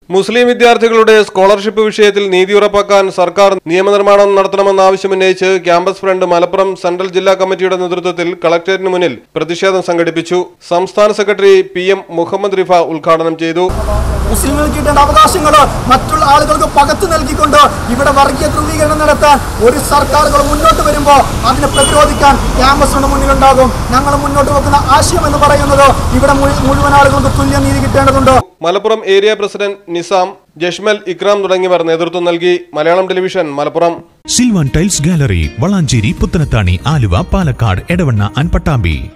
മുസ്ലിം വിദ്യാർത്ഥികളുടെ സ്കോളർഷിപ്പ് വിഷയത്തിൽ നീതി ഉറപ്പാക്കാൻ സർക്കാർ നിയമനിർമ്മാണം നടത്തണമെന്ന ആവശ്യമുന്നയിച്ച് ക്യാമ്പസ് ഫ്രണ്ട് മലപ്പുറം സെൻട്രൽ ജില്ലാ കമ്മിറ്റിയുടെ നേതൃത്വത്തിൽ കളക്ടറേറ്റിന് മുന്നിൽ പ്രതിഷേധം സംഘടിപ്പിച്ചു സംസ്ഥാന secretary P M Muhammad Rifa ഉദ്ഘാടനം ചെയ്തു മുസ്ലിങ്ങൾക്ക് കിട്ടേണ്ട അവകാശങ്ങൾ മറ്റുള്ള ആളുകൾക്ക് പകത്തു നൽകിക്കൊണ്ട് ഇവിടെ വർഗീയ ധ്രുവീകരണം നടത്താൻ ഒരു സർക്കാരുകൾ മുന്നോട്ട് വരുമ്പോൾ അതിനെ പ്രതിരോധിക്കാൻ ക്യാമ്പസിന് മുന്നിലുണ്ടാകും ഞങ്ങൾ മുന്നോട്ട് വെക്കുന്ന ആശയം എന്ന് പറയുന്നത് ഇവിടെ മുഴു- മുഴുവൻ ആളുകൾക്ക് തുല്യ നീതി കിട്ടേണ്ടതുണ്ട് മലപ്പുറം ഏരിയ പ്രസിഡന്റ് നിസാം ജഷ്മൽ ഇക്രാം തുടങ്ങിയവർ നേതൃത്വം നൽകി Malayalam television Malappuram Silvan tiles gallery Valanchery Puthanathani Aluva Palakkad Edavanna and Pattambi